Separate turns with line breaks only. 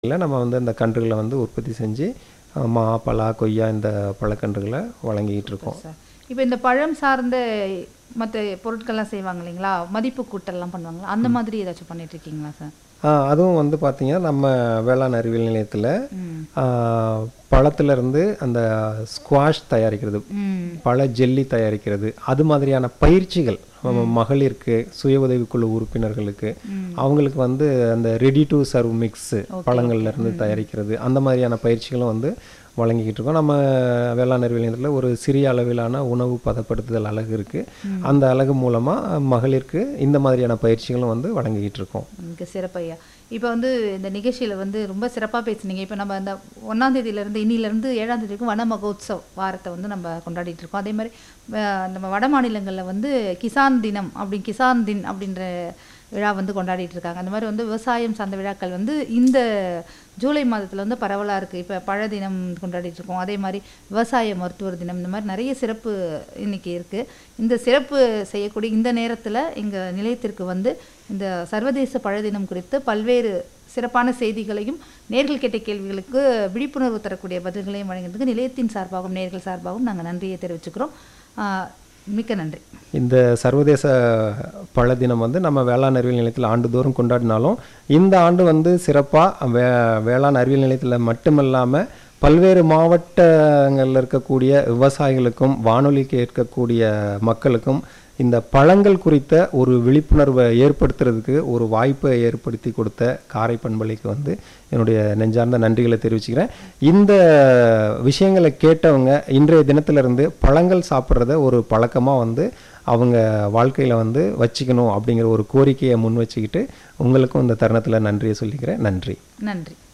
இல்லை நம்ம வந்து அந்த கன்றுகளை வந்து உற்பத்தி செஞ்சு அஹ், மா பலா கொய்யா இந்த பழக்கன்றுகளை வழங்கிக்கிட்டு இருக்கோம்
சார் இப்போ இந்த பழம் சார்ந்த மற்ற பொருட்கள்லாம் செய்வாங்க இல்லைங்களா மதிப்பு கூட்டல்லாம் பண்ணுவாங்களா அந்த மாதிரி ஏதாச்சும் பண்ணிட்டு இருக்கீங்களா சார்
ஆ, அதுவும் வந்து பார்த்தீங்கன்னா நம்ம வேளாண் அறிவியல் நிலையத்தில்
ம்
பழத்திலிருந்து அந்த ஸ்குவாஷ் தயாரிக்கிறது
ம்
பழ ஜெல்லி தயாரிக்கிறது அது மாதிரியான பயிற்சிகள் நம்ம மகளிருக்கு சுய உதவிக்குழு உறுப்பினர்களுக்கு அவங்களுக்கு வந்து அந்த ரெடி டு சர்வ் மிக்ஸ் பழங்கள்ல இருந்து தயாரிக்கிறது அந்த மாதிரியான பயிற்சிகளும் வந்து வழங்கிக்கிட்டு இருக்கோம் நம்ம வேளாண் அறிவியல் நிலையத்தில் ஒரு சிறிய அளவிலான உணவு பதப்படுத்துதல் அலகு இருக்குது அந்த அலகு மூலமாக மகளிருக்கு இந்த மாதிரியான பயிற்சிகளும் வந்து வழங்கிக்கிட்டு இருக்கோம்
மிக சிறப்பையா இப்போ வந்து இந்த நிகழ்ச்சியில் வந்து ரொம்ப சிறப்பாக பேசுனீங்க இப்போ நம்ம இந்த ஒன்றாம் தேதியிலேருந்து இன்னிலேருந்து ஏழாம் தேதி வரைக்கும் வன மகோத்சவ் வாரத்தை வந்து நம்ம கொண்டாடிட்டு இருக்கோம் அதே மாதிரி அஹ், நம்ம வட மாநிலங்களில் வந்து கிசான் தினம் அப்படி கிசான் தின் அப்படின்ற விழா வந்து கொண்டாடிட்டு இருக்காங்க அந்த மாதிரி வந்து விவசாயம் சார்ந்த விழாக்கள் வந்து இந்த ஜூலை மாதத்தில் வந்து பரவலாக இருக்குது இப்போ பழ தினம் கொண்டாடிட்டு இருக்கோம் அதே மாதிரி விவசாய மருத்துவர் தினம் இந்த மாதிரி நிறைய சிறப்பு இன்னைக்கு இருக்குது இந்த சிறப்பு செய்யக்கூடிய இந்த நேரத்தில் எங்கள் நிலையத்திற்கு வந்து இந்த சர்வதேச பழ தினம் குறித்து பல்வேறு சிறப்பான செய்திகளையும் நேர்கள் கேட்ட கேள்விகளுக்கு விழிப்புணர்வு தரக்கூடிய பதில்களையும் வழங்குறதுக்கு நிலையத்தின் சார்பாகவும் நேர்கள் சார்பாகவும் நாங்கள் நன்றியை தெரிவிச்சுக்கிறோம் ஆஹ் மிக்க நன்றி
இந்த சர்வதேச பழ தினம் வந்து நம்ம வேளாண் அறிவியல் நிலையத்தில் ஆண்டுதோறும் கொண்டாடினாலும் இந்த ஆண்டு வந்து சிறப்பாக வே வேளாண் அறிவியல் நிலையத்தில் மட்டுமல்லாமல் பல்வேறு மாவட்டங்களில் இருக்கக்கூடிய விவசாயிகளுக்கும் வானொலி கேட்கக்கூடிய மக்களுக்கும் இந்த பழங்கள் குறித்த ஒரு விழிப்புணர்வை ஏற்படுத்துறதுக்கு ஒரு வாய்ப்பை ஏற்படுத்தி கொடுத்த காரை பண்பலைக்கு வந்து என்னுடைய நெஞ்சார்ந்த நன்றிகளை தெரிவிச்சுக்கிறேன் இந்த விஷயங்களை கேட்டவங்க இன்றைய தினத்திலிருந்து பழங்கள் சாப்பிட்றத ஒரு பழக்கமாக வந்து அவங்க வாழ்க்கையில் வந்து வச்சுக்கணும் அப்படிங்கிற ஒரு கோரிக்கையை முன் வச்சுக்கிட்டு உங்களுக்கும் இந்த தருணத்தில் நன்றியை சொல்லிக்கிறேன் நன்றி
நன்றி